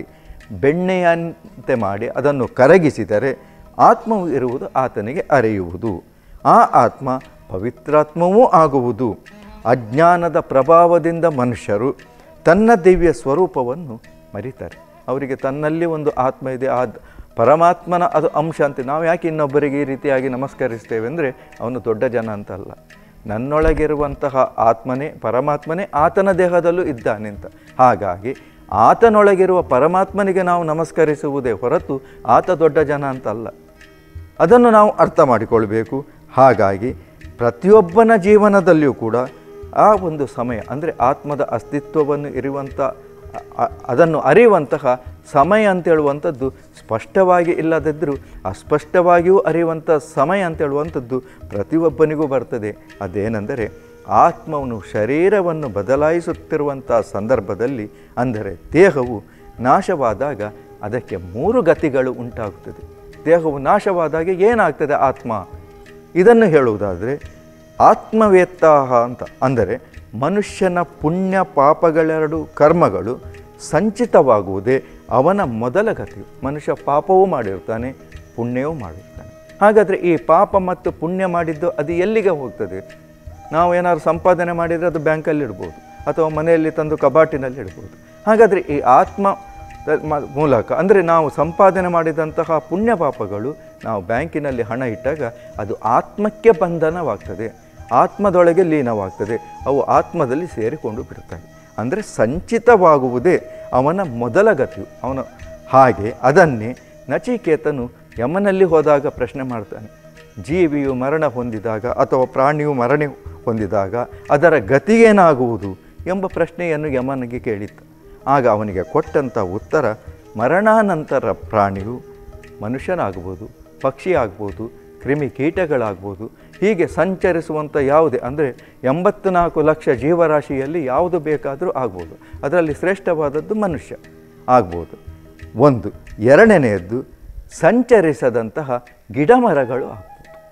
ಬೆಣ್ಣೆಯಂತೆ ಮಾಡಿ ಅದನ್ನು ಕರಗಿಸಿದರೆ ಆತ್ಮವು ಇರುವುದು ಆತನಿಗೆ ಅರಿಯುವುದು ಆ ಆತ್ಮ ಪವಿತ್ರಾತ್ಮವೂ ಆಗುವುದು ಅಜ್ಞಾನದ ಪ್ರಭಾವದಿಂದ ಮನುಷ್ಯರು ತನ್ನ ದಿವ್ಯ ಸ್ವರೂಪವನ್ನು ಮರಿತಾರೆ ಅವರಿಗೆ ತನ್ನಲ್ಲಿ ಒಂದು ಆತ್ಮ ಇದೆ ಆ ಪರಮಾತ್ಮನ ಅದು ಅಂಶ ಅಂತ ನಾವು ಯಾಕೆ ಇನ್ನೊಬ್ಬರಿಗೆ ಈ ರೀತಿಯಾಗಿ ನಮಸ್ಕರಿಸ್ತೇವೆ ಅಂದರೆ ಅವನು ದೊಡ್ಡ ಜನ ಅಂತಲ್ಲ ನನ್ನೊಳಗಿರುವಂತಹ ಆತ್ಮನೇ ಪರಮಾತ್ಮನೇ ಆತನ ದೇಹದಲ್ಲೂ ಇದ್ದಾನೆ ಅಂತ ಹಾಗಾಗಿ ಆತನೊಳಗಿರುವ ಪರಮಾತ್ಮನಿಗೆ ನಾವು ನಮಸ್ಕರಿಸುವುದೇ ಹೊರತು ಆತ ದೊಡ್ಡ ಜನ ಅಂತಲ್ಲ ಅದನ್ನು ನಾವು ಅರ್ಥ ಮಾಡಿಕೊಳ್ಬೇಕು ಹಾಗಾಗಿ ಪ್ರತಿಯೊಬ್ಬನ ಜೀವನದಲ್ಲಿಯೂ ಕೂಡ ಆ ಒಂದು ಸಮಯ ಅಂದರೆ ಆತ್ಮದ ಅಸ್ತಿತ್ವವನ್ನು ಇರುವಂಥ ಅ- ಅ- ಅದನ್ನು ಅರಿಯುವಂತಹ ಸಮಯ ಅಂತ ಹೇಳುವಂಥದ್ದು ಸ್ಪಷ್ಟವಾಗಿ ಇಲ್ಲದಿದ್ದರೂ ಅಸ್ಪಷ್ಟವಾಗಿಯೂ ಅರಿಯುವಂಥ ಸಮಯ ಅಂತ ಹೇಳುವಂಥದ್ದು ಪ್ರತಿಯೊಬ್ಬನಿಗೂ ಬರ್ತದೆ ಅದೇನೆಂದರೆ ಆತ್ಮವನ್ನು ಶರೀರವನ್ನು ಬದಲಾಯಿಸುತ್ತಿರುವಂಥ ಸಂದರ್ಭದಲ್ಲಿ ಅಂದರೆ ದೇಹವು ನಾಶವಾದಾಗ ಅದಕ್ಕೆ ಮೂರು ಗತಿಗಳು ಉಂಟಾಗುತ್ತದೆ ದೇಹವು ನಾಶವಾದಾಗ ಏನಾಗ್ತದೆ ಆತ್ಮ ಇದನ್ನು ಹೇಳುವುದಾದರೆ ಆತ್ಮವೇತ್ತಾಹ ಅಂತ ಅಂದರೆ ಮನುಷ್ಯನ ಪುಣ್ಯ ಪಾಪಗಳೆರಡು ಕರ್ಮಗಳು ಸಂಚಿತವಾಗುವುದೇ ಅವನ ಮೊದಲ ಗತಿಯು ಮನುಷ್ಯ ಪಾಪವೂ ಮಾಡಿರ್ತಾನೆ ಪುಣ್ಯವೂ ಮಾಡಿರ್ತಾನೆ ಹಾಗಾದರೆ ಈ ಪಾಪ ಮತ್ತು ಪುಣ್ಯ ಮಾಡಿದ್ದು ಅದು ಎಲ್ಲಿಗೆ ಹೋಗ್ತದೆ ನಾವು ಏನಾದ್ರು ಸಂಪಾದನೆ ಮಾಡಿದರೆ ಅದು ಬ್ಯಾಂಕಲ್ಲಿ ಇಡ್ಬೋದು ಅಥವಾ ಮನೆಯಲ್ಲಿ ತಂದು ಕಬಾಟಿನಲ್ಲಿ ಇಡ್ಬೋದು ಹಾಗಾದರೆ ಈ ಆತ್ಮ ದ- ಮ- ಮೂಲಕ ಅಂದರೆ ನಾವು ಸಂಪಾದನೆ ಮಾಡಿದಂತಹ ಪುಣ್ಯ ಪಾಪಗಳು ನಾವು ಬ್ಯಾಂಕಿನಲ್ಲಿ ಹಣ ಇಟ್ಟಾಗ ಅದು ಆತ್ಮಕ್ಕೆ ಬಂಧನವಾಗ್ತದೆ ಆತ್ಮದೊಳಗೆ ಲೀನವಾಗ್ತದೆ ಅವು ಆತ್ಮದಲ್ಲಿ ಸೇರಿಕೊಂಡು ಬಿಡುತ್ತವೆ ಅಂದರೆ ಸಂಚಿತವಾಗುವುದೇ ಅವನ ಮೊದಲ ಗತಿಯು ಅವನ ಹಾಗೆ ಅದನ್ನೇ ನಚಿಕೇತನು ಯಮನಲ್ಲಿ ಹೋದಾಗ ಪ್ರಶ್ನೆ ಮಾಡ್ತಾನೆ ಜೀವಿಯು ಮರಣ ಹೊಂದಿದಾಗ ಅಥವಾ ಪ್ರಾಣಿಯು ಮರಣ ಹೊಂದಿದಾಗ ಅದರ ಗತಿಗೇನಾಗುವುದು ಎಂಬ ಪ್ರಶ್ನೆಯನ್ನು ಯಮನಿಗೆ ಕೇಳಿತ್ತು ಆಗ ಅವನಿಗೆ ಕೊಟ್ಟಂಥ ಉತ್ತರ ಮರಣಾನಂತರ ಪ್ರಾಣಿಯು ಮನುಷ್ಯನಾಗ್ಬೋದು ಪಕ್ಷಿ ಆಗ್ಬೋದು ಕ್ರಿಮಿ ಕೀಟಗಳಾಗ್ಬೋದು ಹೀಗೆ ಸಂಚರಿಸುವಂಥ ಯಾವುದೇ ಅಂದರೆ ಎಂಬತ್ತು ನಾಲ್ಕು ಲಕ್ಷ ಜೀವರಾಶಿಯಲ್ಲಿ ಯಾವುದು ಬೇಕಾದರೂ ಆಗ್ಬೋದು ಅದರಲ್ಲಿ ಶ್ರೇಷ್ಠವಾದದ್ದು ಮನುಷ್ಯ ಆಗ್ಬೋದು ಒಂದು ಎರಡನೆಯದ್ದು ಸಂಚರಿಸದಂತಹ ಗಿಡಮರಗಳು ಆಗ್ಬೋದು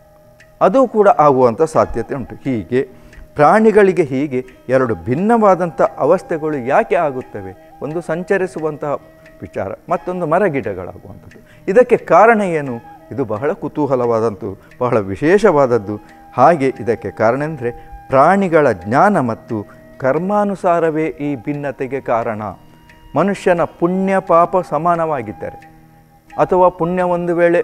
ಅದು ಕೂಡ ಆಗುವಂಥ ಸಾಧ್ಯತೆ ಉಂಟು ಹೀಗೆ ಪ್ರಾಣಿಗಳಿಗೆ ಹೀಗೆ ಎರಡು ಭಿನ್ನವಾದಂಥ ಅವಸ್ಥೆಗಳು ಯಾಕೆ ಆಗುತ್ತವೆ ಒಂದು ಸಂಚರಿಸುವಂತಹ ವಿಚಾರ ಮತ್ತೊಂದು ಮರಗಿಡಗಳಾಗುವಂಥದ್ದು ಇದಕ್ಕೆ ಕಾರಣ ಏನು ಇದು ಬಹಳ ಕುತೂಹಲವಾದಂತು ಬಹಳ ವಿಶೇಷವಾದದ್ದು ಹಾಗೆ ಇದಕ್ಕೆ ಕಾರಣ ಅಂದರೆ ಪ್ರಾಣಿಗಳ ಜ್ಞಾನ ಮತ್ತು ಕರ್ಮಾನುಸಾರವೇ ಈ ಭಿನ್ನತೆಗೆ ಕಾರಣ ಮನುಷ್ಯನ ಪುಣ್ಯ ಪಾಪ ಸಮಾನವಾಗಿದ್ದರೆ ಅಥವಾ ಪುಣ್ಯ ಒಂದು ವೇಳೆ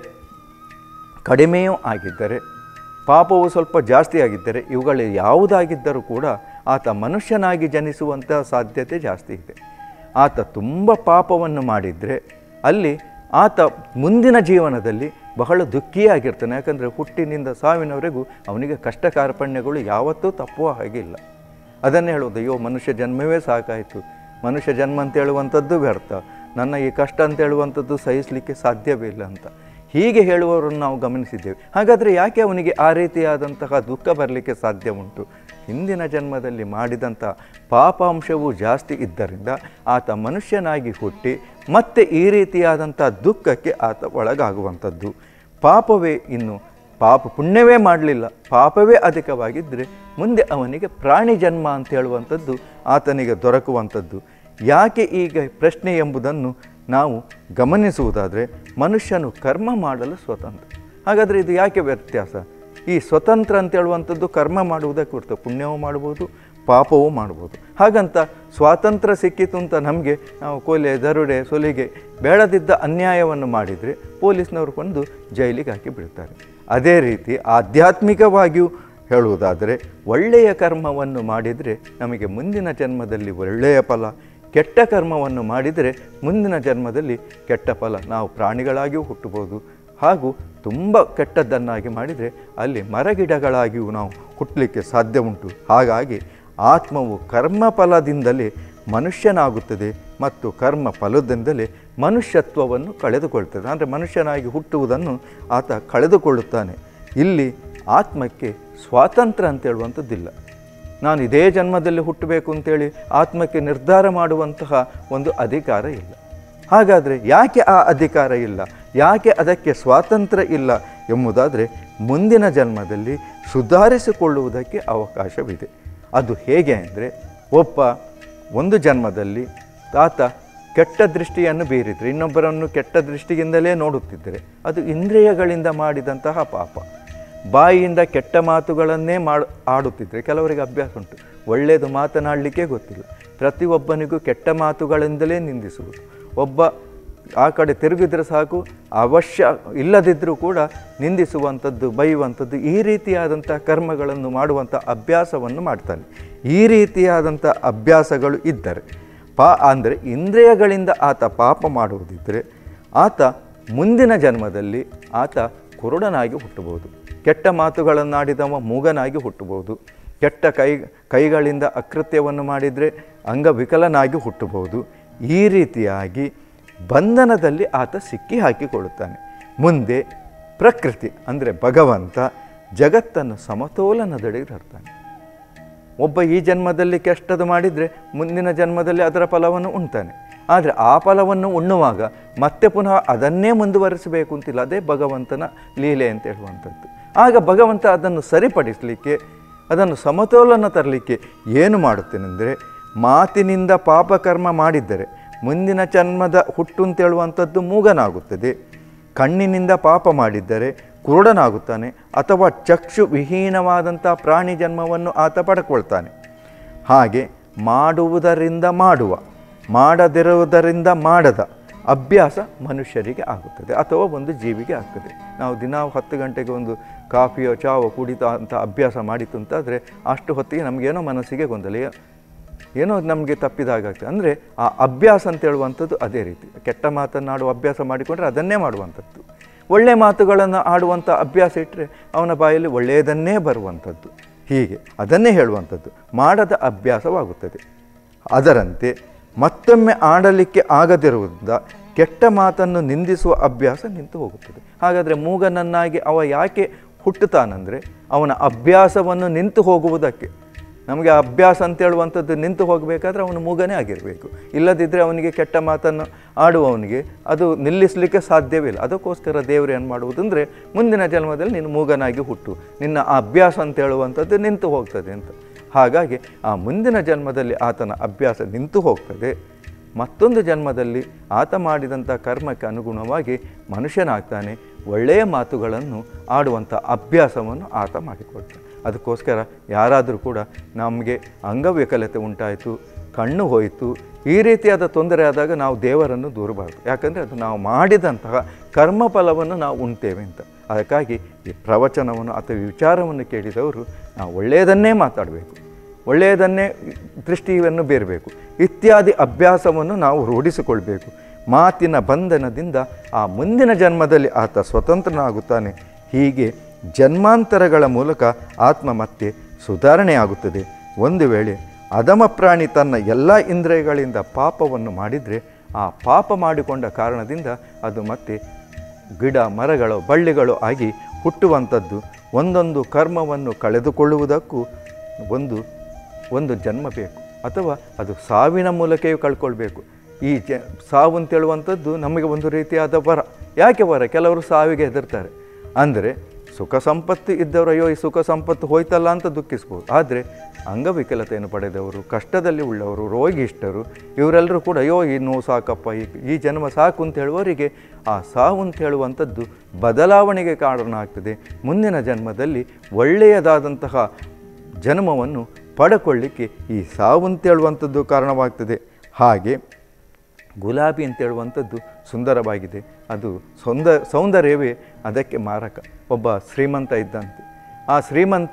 ಕಡಿಮೆಯೂ ಆಗಿದ್ದರೆ ಪಾಪವು ಸ್ವಲ್ಪ ಜಾಸ್ತಿ ಆಗಿದ್ದರೆ ಇವುಗಳು ಯಾವುದಾಗಿದ್ದರೂ ಕೂಡ ಆತ ಮನುಷ್ಯನಾಗಿ ಜನಿಸುವಂತಹ ಸಾಧ್ಯತೆ ಜಾಸ್ತಿ ಇದೆ ಆತ ತುಂಬ ಪಾಪವನ್ನು ಮಾಡಿದರೆ ಅಲ್ಲಿ ಆತ ಮುಂದಿನ ಜೀವನದಲ್ಲಿ ಬಹಳ ದುಃಖಿಯಾಗಿರ್ತಾನೆ ಯಾಕಂದರೆ ಹುಟ್ಟಿನಿಂದ ಸಾವಿನವರೆಗೂ ಅವನಿಗೆ ಕಷ್ಟ ಕಾರ್ಪಣ್ಯಗಳು ಯಾವತ್ತೂ ತಪ್ಪುವ ಹಾಗಿಲ್ಲ ಅದನ್ನೇ ಹೇಳೋದು ಅಯ್ಯೋ ಮನುಷ್ಯ ಜನ್ಮವೇ ಸಾಕಾಯಿತು ಮನುಷ್ಯ ಜನ್ಮ ಅಂತ ಹೇಳುವಂಥದ್ದು ವ್ಯರ್ಥ ನನ್ನ ಈ ಕಷ್ಟ ಅಂತ ಹೇಳುವಂಥದ್ದು ಸಹಿಸಲಿಕ್ಕೆ ಸಾಧ್ಯವೇ ಇಲ್ಲ ಅಂತ ಹೀಗೆ ಹೇಳುವವರನ್ನು ನಾವು ಗಮನಿಸಿದ್ದೇವೆ ಹಾಗಾದರೆ ಯಾಕೆ ಅವನಿಗೆ ಆ ರೀತಿಯಾದಂತಹ ದುಃಖ ಬರಲಿಕ್ಕೆ ಸಾಧ್ಯ ಉಂಟು ಹಿಂದಿನ ಜನ್ಮದಲ್ಲಿ ಮಾಡಿದಂಥ ಪಾಪಾಂಶವು ಜಾಸ್ತಿ ಇದ್ದರಿಂದ ಆತ ಮನುಷ್ಯನಾಗಿ ಹುಟ್ಟಿ ಮತ್ತೆ ಈ ರೀತಿಯಾದಂಥ ದುಃಖಕ್ಕೆ ಆತ ಒಳಗಾಗುವಂಥದ್ದು ಪಾಪವೇ ಇನ್ನು ಪಾಪ ಪುಣ್ಯವೇ ಮಾಡಲಿಲ್ಲ ಪಾಪವೇ ಅಧಿಕವಾಗಿದ್ದರೆ ಮುಂದೆ ಅವನಿಗೆ ಪ್ರಾಣಿ ಜನ್ಮ ಅಂತ ಹೇಳುವಂಥದ್ದು ಆತನಿಗೆ ದೊರಕುವಂಥದ್ದು ಯಾಕೆ ಈಗ ಪ್ರಶ್ನೆ ಎಂಬುದನ್ನು ನಾವು ಗಮನಿಸುವುದಾದರೆ ಮನುಷ್ಯನು ಕರ್ಮ ಮಾಡಲು ಸ್ವತಂತ್ರ ಹಾಗಾದರೆ ಇದು ಯಾಕೆ ವ್ಯತ್ಯಾಸ ಈ ಸ್ವತಂತ್ರ ಅಂತ ಹೇಳುವಂಥದ್ದು ಕರ್ಮ ಮಾಡುವುದಕ್ಕೆ ಹೊರತು ಪುಣ್ಯವೂ ಮಾಡ್ಬೋದು ಪಾಪವೂ ಮಾಡ್ಬೋದು ಹಾಗಂತ ಸ್ವಾತಂತ್ರ್ಯ ಸಿಕ್ಕಿತು ಅಂತ ನಮಗೆ ನಾವು ಕೊಲೆ ದರೋಡೆ ಸೊಲಿಗೆ ಬೇಡದಿದ್ದ ಅನ್ಯಾಯವನ್ನು ಮಾಡಿದರೆ ಪೊಲೀಸ್ನವರು ಬಂದು ಜೈಲಿಗೆ ಹಾಕಿ ಬಿಡ್ತಾರೆ ಅದೇ ರೀತಿ ಆಧ್ಯಾತ್ಮಿಕವಾಗಿಯೂ ಹೇಳುವುದಾದರೆ ಒಳ್ಳೆಯ ಕರ್ಮವನ್ನು ಮಾಡಿದರೆ ನಮಗೆ ಮುಂದಿನ ಜನ್ಮದಲ್ಲಿ ಒಳ್ಳೆಯ ಫಲ ಕೆಟ್ಟ ಕರ್ಮವನ್ನು ಮಾಡಿದರೆ ಮುಂದಿನ ಜನ್ಮದಲ್ಲಿ ಕೆಟ್ಟ ಫಲ ನಾವು ಪ್ರಾಣಿಗಳಾಗಿಯೂ ಹುಟ್ಟಬೋದು ಹಾಗೂ ತುಂಬ ಕೆಟ್ಟದ್ದನ್ನಾಗಿ ಮಾಡಿದರೆ ಅಲ್ಲಿ ಮರಗಿಡಗಳಾಗಿಯೂ ನಾವು ಹುಟ್ಟಲಿಕ್ಕೆ ಸಾಧ್ಯ ಉಂಟು ಹಾಗಾಗಿ ಆತ್ಮವು ಕರ್ಮ ಫಲದಿಂದಲೇ ಮನುಷ್ಯನಾಗುತ್ತದೆ ಮತ್ತು ಕರ್ಮ ಫಲದಿಂದಲೇ ಮನುಷ್ಯತ್ವವನ್ನು ಕಳೆದುಕೊಳ್ತದೆ ಅಂದರೆ ಮನುಷ್ಯನಾಗಿ ಹುಟ್ಟುವುದನ್ನು ಆತ ಕಳೆದುಕೊಳ್ಳುತ್ತಾನೆ ಇಲ್ಲಿ ಆತ್ಮಕ್ಕೆ ಸ್ವಾತಂತ್ರ್ಯ ಅಂತ ಹೇಳುವಂಥದ್ದಿಲ್ಲ ನಾನು ಇದೇ ಜನ್ಮದಲ್ಲಿ ಹುಟ್ಟಬೇಕು ಅಂತೇಳಿ ಆತ್ಮಕ್ಕೆ ನಿರ್ಧಾರ ಮಾಡುವಂತಹ ಒಂದು ಅಧಿಕಾರ ಇಲ್ಲ ಹಾಗಾದರೆ ಯಾಕೆ ಆ ಅಧಿಕಾರ ಇಲ್ಲ ಯಾಕೆ ಅದಕ್ಕೆ ಸ್ವಾತಂತ್ರ್ಯ ಇಲ್ಲ ಎಂಬುದಾದರೆ ಮುಂದಿನ ಜನ್ಮದಲ್ಲಿ ಸುಧಾರಿಸಿಕೊಳ್ಳುವುದಕ್ಕೆ ಅವಕಾಶವಿದೆ ಅದು ಹೇಗೆ ಅಂದರೆ ಒಬ್ಬ ಒಂದು ಜನ್ಮದಲ್ಲಿ ಆತ ಕೆಟ್ಟ ದೃಷ್ಟಿಯನ್ನು ಬೀರಿದರೆ ಇನ್ನೊಬ್ಬರನ್ನು ಕೆಟ್ಟ ದೃಷ್ಟಿಯಿಂದಲೇ ನೋಡುತ್ತಿದ್ದರೆ ಅದು ಇಂದ್ರಿಯಗಳಿಂದ ಮಾಡಿದಂತಹ ಪಾಪ ಬಾಯಿಯಿಂದ ಕೆಟ್ಟ ಮಾತುಗಳನ್ನೇ ಮಾಡು ಆಡುತ್ತಿದ್ದರೆ ಕೆಲವರಿಗೆ ಅಭ್ಯಾಸ ಉಂಟು ಒಳ್ಳೆಯದು ಮಾತನಾಡಲಿಕ್ಕೆ ಗೊತ್ತಿಲ್ಲ ಪ್ರತಿಯೊಬ್ಬನಿಗೂ ಕೆಟ್ಟ ಮಾತುಗಳಿಂದಲೇ ನಿಂದಿಸುವುದು ಒಬ್ಬ ಆ ಕಡೆ ತಿರುಗಿದ್ರೆ ಸಾಕು ಅವಶ್ಯ ಇಲ್ಲದಿದ್ದರೂ ಕೂಡ ನಿಂದಿಸುವಂಥದ್ದು ಬೈಯುವಂಥದ್ದು ಈ ರೀತಿಯಾದಂಥ ಕರ್ಮಗಳನ್ನು ಮಾಡುವಂಥ ಅಭ್ಯಾಸವನ್ನು ಮಾಡ್ತಾನೆ ಈ ರೀತಿಯಾದಂಥ ಅಭ್ಯಾಸಗಳು ಇದ್ದರೆ ಪಾ ಅಂದರೆ ಇಂದ್ರಿಯಗಳಿಂದ ಆತ ಪಾಪ ಮಾಡುವುದಿದ್ದರೆ ಆತ ಮುಂದಿನ ಜನ್ಮದಲ್ಲಿ ಆತ ಕುರುಡನಾಗಿ ಹುಟ್ಟಬಹುದು ಕೆಟ್ಟ ಮಾತುಗಳನ್ನಾಡಿದವ ಮೂಗನಾಗಿ ಹುಟ್ಟಬಹುದು ಕೆಟ್ಟ ಕೈ ಕೈಗಳಿಂದ ಅಕೃತ್ಯವನ್ನು ಮಾಡಿದರೆ ಅಂಗವಿಕಲನಾಗಿ ಹುಟ್ಟಬಹುದು ಈ ರೀತಿಯಾಗಿ ಬಂಧನದಲ್ಲಿ ಆತ ಸಿಕ್ಕಿ ಹಾಕಿಕೊಳ್ಳುತ್ತಾನೆ ಮುಂದೆ ಪ್ರಕೃತಿ ಅಂದರೆ ಭಗವಂತ ಜಗತ್ತನ್ನು ಸಮತೋಲನದೆಡೆಗೆ ತರ್ತಾನೆ ಒಬ್ಬ ಈ ಜನ್ಮದಲ್ಲಿ ಕೆಟ್ಟದು ಮಾಡಿದರೆ ಮುಂದಿನ ಜನ್ಮದಲ್ಲಿ ಅದರ ಫಲವನ್ನು ಉಣ್ತಾನೆ ಆದರೆ ಆ ಫಲವನ್ನು ಉಣ್ಣುವಾಗ ಮತ್ತೆ ಪುನಃ ಅದನ್ನೇ ಮುಂದುವರಿಸಬೇಕು ಅಂತಿಲ್ಲ ಅದೇ ಭಗವಂತನ ಲೀಲೆ ಅಂತ ಹೇಳುವಂಥದ್ದು ಆಗ ಭಗವಂತ ಅದನ್ನು ಸರಿಪಡಿಸಲಿಕ್ಕೆ ಅದನ್ನು ಸಮತೋಲನ ತರಲಿಕ್ಕೆ ಏನು ಮಾಡುತ್ತೇನೆಂದರೆ ಮಾತಿನಿಂದ ಪಾಪಕರ್ಮ ಮಾಡಿದ್ದರೆ ಮುಂದಿನ ಜನ್ಮದ ಹುಟ್ಟು ಅಂತೇಳುವಂಥದ್ದು ಮೂಗನಾಗುತ್ತದೆ ಕಣ್ಣಿನಿಂದ ಪಾಪ ಮಾಡಿದ್ದರೆ ಕುರುಡನಾಗುತ್ತಾನೆ ಅಥವಾ ಚಕ್ಷು ವಿಹೀನವಾದಂಥ ಪ್ರಾಣಿ ಜನ್ಮವನ್ನು ಆತ ಪಡ್ಕೊಳ್ತಾನೆ ಹಾಗೆ ಮಾಡುವುದರಿಂದ ಮಾಡುವ ಮಾಡದಿರುವುದರಿಂದ ಮಾಡದ ಅಭ್ಯಾಸ ಮನುಷ್ಯರಿಗೆ ಆಗುತ್ತದೆ ಅಥವಾ ಒಂದು ಜೀವಿಗೆ ಆಗ್ತದೆ ನಾವು ದಿನ ಹತ್ತು ಗಂಟೆಗೆ ಒಂದು ಕಾಫಿಯೋ ಚಾವೋ ಕುಡಿತ ಅಂತ ಅಭ್ಯಾಸ ಮಾಡಿತು ಅಂತಾದರೆ ಅಷ್ಟು ಹೊತ್ತಿಗೆ ನಮಗೇನೋ ಮನಸ್ಸಿಗೆ ಗೊಂದಲ ಏನೋ ನಮಗೆ ತಪ್ಪಿದಾಗ್ತದೆ ಅಂದರೆ ಆ ಅಭ್ಯಾಸ ಅಂತ ಹೇಳುವಂಥದ್ದು ಅದೇ ರೀತಿ ಕೆಟ್ಟ ಮಾತನ್ನಾಡುವ ಅಭ್ಯಾಸ ಮಾಡಿಕೊಂಡ್ರೆ ಅದನ್ನೇ ಮಾಡುವಂಥದ್ದು ಒಳ್ಳೆಯ ಮಾತುಗಳನ್ನು ಆಡುವಂಥ ಅಭ್ಯಾಸ ಇಟ್ಟರೆ ಅವನ ಬಾಯಲ್ಲಿ ಒಳ್ಳೆಯದನ್ನೇ ಬರುವಂಥದ್ದು ಹೀಗೆ ಅದನ್ನೇ ಹೇಳುವಂಥದ್ದು ಮಾಡದ ಅಭ್ಯಾಸವಾಗುತ್ತದೆ ಅದರಂತೆ ಮತ್ತೊಮ್ಮೆ ಆಡಲಿಕ್ಕೆ ಆಗದಿರುವುದರಿಂದ ಕೆಟ್ಟ ಮಾತನ್ನು ನಿಂದಿಸುವ ಅಭ್ಯಾಸ ನಿಂತು ಹೋಗುತ್ತದೆ ಹಾಗಾದರೆ ಮೂಗನನ್ನಾಗಿ ಅವ ಯಾಕೆ ಹುಟ್ಟುತ್ತಾನಂದರೆ ಅವನ ಅಭ್ಯಾಸವನ್ನು ನಿಂತು ಹೋಗುವುದಕ್ಕೆ ನಮಗೆ ಅಭ್ಯಾಸ ಅಂತ ಹೇಳುವಂಥದ್ದು ನಿಂತು ಹೋಗಬೇಕಾದ್ರೆ ಅವನು ಮೂಗನೇ ಆಗಿರಬೇಕು ಇಲ್ಲದಿದ್ದರೆ ಅವನಿಗೆ ಕೆಟ್ಟ ಮಾತನ್ನು ಆಡುವವನಿಗೆ ಅದು ನಿಲ್ಲಿಸಲಿಕ್ಕೆ ಸಾಧ್ಯವಿಲ್ಲ ಅದಕ್ಕೋಸ್ಕರ ದೇವರು ಏನು ಮಾಡುವುದಂದರೆ ಮುಂದಿನ ಜನ್ಮದಲ್ಲಿ ನೀನು ಮೂಗನಾಗಿ ಹುಟ್ಟು ನಿನ್ನ ಆ ಅಭ್ಯಾಸ ಅಂತ ಹೇಳುವಂಥದ್ದು ನಿಂತು ಹೋಗ್ತದೆ ಅಂತ ಹಾಗಾಗಿ ಆ ಮುಂದಿನ ಜನ್ಮದಲ್ಲಿ ಆತನ ಅಭ್ಯಾಸ ನಿಂತು ಹೋಗ್ತದೆ ಮತ್ತೊಂದು ಜನ್ಮದಲ್ಲಿ ಆತ ಮಾಡಿದಂಥ ಕರ್ಮಕ್ಕೆ ಅನುಗುಣವಾಗಿ ಮನುಷ್ಯನಾಗ್ತಾನೆ ಒಳ್ಳೆಯ ಮಾತುಗಳನ್ನು ಆಡುವಂಥ ಅಭ್ಯಾಸವನ್ನು ಆತ ಮಾಡಿಕೊಳ್ತಾನೆ ಅದಕ್ಕೋಸ್ಕರ ಯಾರಾದರೂ ಕೂಡ ನಮಗೆ ಅಂಗವಿಕಲತೆ ಉಂಟಾಯಿತು ಕಣ್ಣು ಹೋಯಿತು ಈ ರೀತಿಯಾದ ತೊಂದರೆ ಆದಾಗ ನಾವು ದೇವರನ್ನು ದೂರಬಾರ್ದು ಯಾಕಂದರೆ ಅದು ನಾವು ಮಾಡಿದಂತಹ ಕರ್ಮಫಲವನ್ನು ನಾವು ಉಣ್ತೇವೆ ಅಂತ ಅದಕ್ಕಾಗಿ ಈ ಪ್ರವಚನವನ್ನು ಅಥವಾ ಈ ವಿಚಾರವನ್ನು ಕೇಳಿದವರು ನಾವು ಒಳ್ಳೆಯದನ್ನೇ ಮಾತಾಡಬೇಕು ಒಳ್ಳೆಯದನ್ನೇ ದೃಷ್ಟಿಯನ್ನು ಬೇರಬೇಕು ಇತ್ಯಾದಿ ಅಭ್ಯಾಸವನ್ನು ನಾವು ರೂಢಿಸಿಕೊಳ್ಬೇಕು ಮಾತಿನ ಬಂಧನದಿಂದ ಆ ಮುಂದಿನ ಜನ್ಮದಲ್ಲಿ ಆತ ಸ್ವತಂತ್ರನಾಗುತ್ತಾನೆ ಹೀಗೆ ಜನ್ಮಾಂತರಗಳ ಮೂಲಕ ಆತ್ಮ ಮತ್ತೆ ಸುಧಾರಣೆಯಾಗುತ್ತದೆ ಒಂದು ವೇಳೆ ಅಧಮ ಪ್ರಾಣಿ ತನ್ನ ಎಲ್ಲ ಇಂದ್ರಿಯಗಳಿಂದ ಪಾಪವನ್ನು ಮಾಡಿದರೆ ಆ ಪಾಪ ಮಾಡಿಕೊಂಡ ಕಾರಣದಿಂದ ಅದು ಮತ್ತೆ ಗಿಡ ಮರಗಳು ಬಳ್ಳಿಗಳು ಆಗಿ ಹುಟ್ಟುವಂಥದ್ದು ಒಂದೊಂದು ಕರ್ಮವನ್ನು ಕಳೆದುಕೊಳ್ಳುವುದಕ್ಕೂ ಒಂದು ಒಂದು ಜನ್ಮ ಬೇಕು ಅಥವಾ ಅದು ಸಾವಿನ ಮೂಲಕವೇ ಕಳ್ಕೊಳ್ಬೇಕು ಈ ಜ ಸಾವು ಅಂತೇಳುವಂಥದ್ದು ನಮಗೆ ಒಂದು ರೀತಿಯಾದ ವರ ಯಾಕೆ ವರ ಕೆಲವರು ಸಾವಿಗೆ ಹೆದರ್ತಾರೆ ಅಂದರೆ ಸುಖ ಸಂಪತ್ತು ಇದ್ದವರು ಅಯ್ಯೋ ಈ ಸುಖ ಸಂಪತ್ತು ಹೋಯ್ತಲ್ಲ ಅಂತ ದುಃಖಿಸ್ಬೋದು ಆದರೆ ಅಂಗವಿಕಲತೆಯನ್ನು ಪಡೆದವರು ಕಷ್ಟದಲ್ಲಿ ಉಳ್ಳವರು ರೋಗಿಷ್ಠರು ಇವರೆಲ್ಲರೂ ಕೂಡ ಅಯ್ಯೋ ಈ ನೋವು ಸಾಕಪ್ಪ ಈ ಈ ಜನ್ಮ ಸಾಕು ಅಂತ ಹೇಳುವವರಿಗೆ ಆ ಸಾವು ಅಂತ ಹೇಳುವಂಥದ್ದು ಬದಲಾವಣೆಗೆ ಕಾರಣ ಆಗ್ತದೆ ಮುಂದಿನ ಜನ್ಮದಲ್ಲಿ ಒಳ್ಳೆಯದಾದಂತಹ ಜನ್ಮವನ್ನು ಪಡ್ಕೊಳ್ಳಿಕ್ಕೆ ಈ ಸಾವು ಅಂತ ಹೇಳುವಂಥದ್ದು ಕಾರಣವಾಗ್ತದೆ ಹಾಗೆ ಗುಲಾಬಿ ಅಂತ ಹೇಳುವಂಥದ್ದು ಸುಂದರವಾಗಿದೆ ಅದು ಸೌಂದ ಸೌಂದರ್ಯವೇ ಅದಕ್ಕೆ ಮಾರಕ ಒಬ್ಬ ಶ್ರೀಮಂತ ಇದ್ದಂತೆ ಆ ಶ್ರೀಮಂತ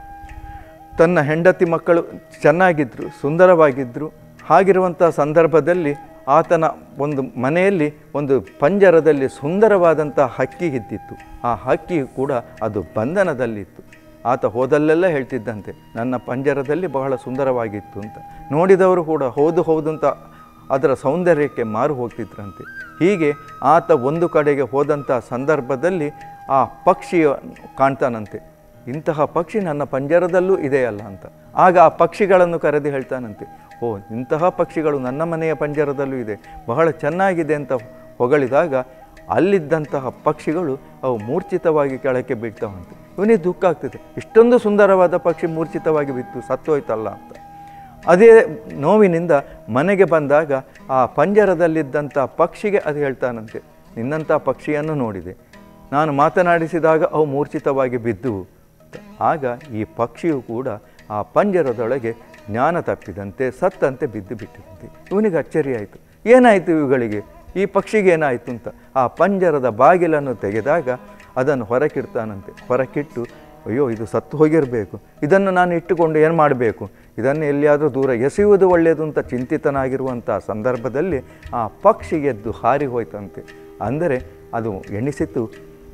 ತನ್ನ ಹೆಂಡತಿ ಮಕ್ಕಳು ಚೆನ್ನಾಗಿದ್ದರು ಸುಂದರವಾಗಿದ್ದರು ಹಾಗಿರುವಂಥ ಸಂದರ್ಭದಲ್ಲಿ ಆತನ ಒಂದು ಮನೆಯಲ್ಲಿ ಒಂದು ಪಂಜರದಲ್ಲಿ ಸುಂದರವಾದಂಥ ಹಕ್ಕಿ ಇದ್ದಿತ್ತು ಆ ಹಕ್ಕಿ ಕೂಡ ಅದು ಬಂಧನದಲ್ಲಿತ್ತು ಆತ ಹೋದಲ್ಲೆಲ್ಲ ಹೇಳ್ತಿದ್ದಂತೆ ನನ್ನ ಪಂಜರದಲ್ಲಿ ಬಹಳ ಸುಂದರವಾಗಿತ್ತು ಅಂತ ನೋಡಿದವರು ಕೂಡ ಹೌದು ಹೌದು ಅಂತ ಅದರ ಸೌಂದರ್ಯಕ್ಕೆ ಮಾರು ಹೋಗ್ತಿದ್ರಂತೆ ಹೀಗೆ ಆತ ಒಂದು ಕಡೆಗೆ ಹೋದಂಥ ಸಂದರ್ಭದಲ್ಲಿ ಆ ಪಕ್ಷಿಯ ಕಾಣ್ತಾನಂತೆ ಇಂತಹ ಪಕ್ಷಿ ನನ್ನ ಪಂಜರದಲ್ಲೂ ಇದೆಯಲ್ಲ ಅಂತ ಆಗ ಆ ಪಕ್ಷಿಗಳನ್ನು ಕರೆದು ಹೇಳ್ತಾನಂತೆ ಓ ಇಂತಹ ಪಕ್ಷಿಗಳು ನನ್ನ ಮನೆಯ ಪಂಜರದಲ್ಲೂ ಇದೆ ಬಹಳ ಚೆನ್ನಾಗಿದೆ ಅಂತ ಹೊಗಳಿದಾಗ ಅಲ್ಲಿದ್ದಂತಹ ಪಕ್ಷಿಗಳು ಅವು ಮೂರ್ಛಿತವಾಗಿ ಕೆಳಕ್ಕೆ ಬೀಳ್ತಾವಂತೆ ಇವನಿಗೆ ದುಃಖ ಆಗ್ತದೆ ಇಷ್ಟೊಂದು ಸುಂದರವಾದ ಪಕ್ಷಿ ಮೂರ್ಛಿತವಾಗಿ ಬಿತ್ತು ಸತ್ತೋಯ್ತಲ್ಲ ಅಂತ ಅದೇ ನೋವಿನಿಂದ ಮನೆಗೆ ಬಂದಾಗ ಆ ಪಂಜರದಲ್ಲಿದ್ದಂಥ ಪಕ್ಷಿಗೆ ಅದು ಹೇಳ್ತಾನಂತೆ ನಿನ್ನಂಥ ಪಕ್ಷಿಯನ್ನು ನೋಡಿದೆ ನಾನು ಮಾತನಾಡಿಸಿದಾಗ ಅವು ಮೂರ್ಛಿತವಾಗಿ ಬಿದ್ದುವು ಆಗ ಈ ಪಕ್ಷಿಯು ಕೂಡ ಆ ಪಂಜರದೊಳಗೆ ಜ್ಞಾನ ತಪ್ಪಿದಂತೆ ಸತ್ತಂತೆ ಬಿದ್ದು ಬಿಟ್ಟಿದಂತೆ ಇವನಿಗೆ ಅಚ್ಚರಿ ಆಯಿತು ಏನಾಯಿತು ಇವುಗಳಿಗೆ ಈ ಪಕ್ಷಿಗೆ ಏನಾಯಿತು ಅಂತ ಆ ಪಂಜರದ ಬಾಗಿಲನ್ನು ತೆಗೆದಾಗ ಅದನ್ನು ಹೊರಕಿಡ್ತಾನಂತೆ ಹೊರಕಿಟ್ಟು ಅಯ್ಯೋ ಇದು ಸತ್ತು ಹೋಗಿರಬೇಕು ಇದನ್ನು ನಾನು ಇಟ್ಟುಕೊಂಡು ಏನು ಮಾಡಬೇಕು ಇದನ್ನು ಎಲ್ಲಿಯಾದರೂ ದೂರ ಎಸೆಯುವುದು ಒಳ್ಳೆಯದು ಅಂತ ಚಿಂತಿತನಾಗಿರುವಂಥ ಸಂದರ್ಭದಲ್ಲಿ ಆ ಪಕ್ಷಿ ಎದ್ದು ಹಾರಿ ಹೋಯ್ತಂತೆ ಅಂದರೆ ಅದು ಎಣಿಸಿತು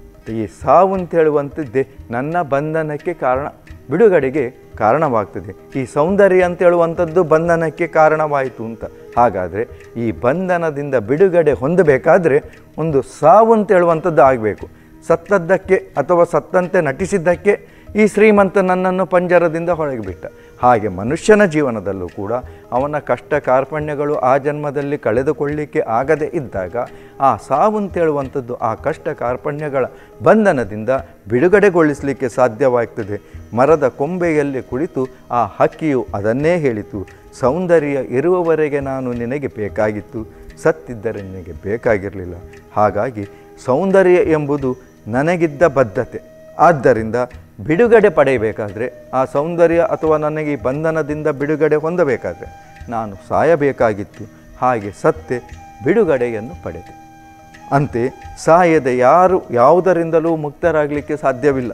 ಈ ಸಾವು ಅಂತ ಹೇಳುವಂಥದ್ದೇ ನನ್ನ ಬಂಧನಕ್ಕೆ ಕಾರಣ ಬಿಡುಗಡೆಗೆ ಕಾರಣವಾಗ್ತದೆ ಈ ಸೌಂದರ್ಯ ಅಂತ ಹೇಳುವಂಥದ್ದು ಬಂಧನಕ್ಕೆ ಕಾರಣವಾಯಿತು ಅಂತ ಹಾಗಾದರೆ ಈ ಬಂಧನದಿಂದ ಬಿಡುಗಡೆ ಹೊಂದಬೇಕಾದ್ರೆ ಒಂದು ಸಾವು ಅಂತ ಹೇಳುವಂಥದ್ದು ಆಗಬೇಕು ಸತ್ತದ್ದಕ್ಕೆ ಅಥವಾ ಸತ್ತಂತೆ ನಟಿಸಿದ್ದಕ್ಕೆ ಈ ಶ್ರೀಮಂತ ನನ್ನನ್ನು ಪಂಜರದಿಂದ ಹೊರಗೆ ಬಿಟ್ಟ ಹಾಗೆ ಮನುಷ್ಯನ ಜೀವನದಲ್ಲೂ ಕೂಡ ಅವನ ಕಷ್ಟ ಕಾರ್ಪಣ್ಯಗಳು ಆ ಜನ್ಮದಲ್ಲಿ ಕಳೆದುಕೊಳ್ಳಿಕ್ಕೆ ಆಗದೆ ಇದ್ದಾಗ ಆ ಸಾವು ಅಂತೇಳುವಂಥದ್ದು ಆ ಕಷ್ಟ ಕಾರ್ಪಣ್ಯಗಳ ಬಂಧನದಿಂದ ಬಿಡುಗಡೆಗೊಳಿಸಲಿಕ್ಕೆ ಸಾಧ್ಯವಾಗ್ತದೆ ಮರದ ಕೊಂಬೆಯಲ್ಲಿ ಕುಳಿತು ಆ ಹಕ್ಕಿಯು ಅದನ್ನೇ ಹೇಳಿತು ಸೌಂದರ್ಯ ಇರುವವರೆಗೆ ನಾನು ನಿನಗೆ ಬೇಕಾಗಿತ್ತು ಸತ್ತಿದ್ದರೆ ನಿನಗೆ ಬೇಕಾಗಿರಲಿಲ್ಲ ಹಾಗಾಗಿ ಸೌಂದರ್ಯ ಎಂಬುದು ನನಗಿದ್ದ ಬದ್ಧತೆ ಆದ್ದರಿಂದ ಬಿಡುಗಡೆ ಪಡೆಯಬೇಕಾದ್ರೆ ಆ ಸೌಂದರ್ಯ ಅಥವಾ ನನಗೆ ಈ ಬಂಧನದಿಂದ ಬಿಡುಗಡೆ ಹೊಂದಬೇಕಾದ್ರೆ ನಾನು ಸಾಯಬೇಕಾಗಿತ್ತು ಹಾಗೆ ಸತ್ತೆ ಬಿಡುಗಡೆಯನ್ನು ಪಡೆದೆ ಅಂತೆ ಸಾಯದೆ ಯಾರು ಯಾವುದರಿಂದಲೂ ಮುಕ್ತರಾಗಲಿಕ್ಕೆ ಸಾಧ್ಯವಿಲ್ಲ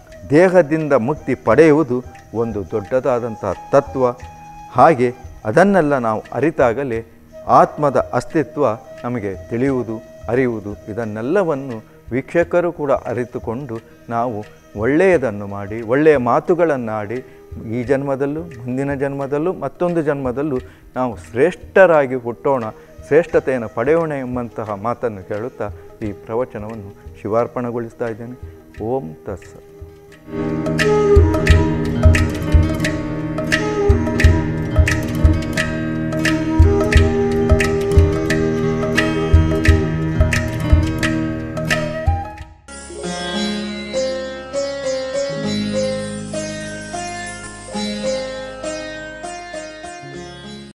ದೇಹದಿಂದ ಮುಕ್ತಿ ಪಡೆಯುವುದು ಒಂದು ದೊಡ್ಡದಾದಂಥ ತತ್ವ ಹಾಗೆ ಅದನ್ನೆಲ್ಲ ನಾವು ಅರಿತಾಗಲೇ ಆತ್ಮದ ಅಸ್ತಿತ್ವ ನಮಗೆ ತಿಳಿಯುವುದು ಅರಿಯುವುದು ಇದನ್ನೆಲ್ಲವನ್ನು ವೀಕ್ಷಕರು ಕೂಡ ಅರಿತುಕೊಂಡು ನಾವು ಒಳ್ಳೆಯದನ್ನು ಮಾಡಿ ಒಳ್ಳೆಯ ಮಾತುಗಳನ್ನಾಡಿ ಈ ಜನ್ಮದಲ್ಲೂ ಮುಂದಿನ ಜನ್ಮದಲ್ಲೂ ಮತ್ತೊಂದು ಜನ್ಮದಲ್ಲೂ ನಾವು ಶ್ರೇಷ್ಠರಾಗಿ ಹುಟ್ಟೋಣ ಶ್ರೇಷ್ಠತೆಯನ್ನು ಪಡೆಯೋಣ ಎಂಬಂತಹ ಮಾತನ್ನು ಕೇಳುತ್ತಾ ಈ ಪ್ರವಚನವನ್ನು ಶಿವಾರ್ಪಣೆಗೊಳಿಸ್ತಾ ಇದ್ದೇನೆ ಓಂ ತತ್ಸ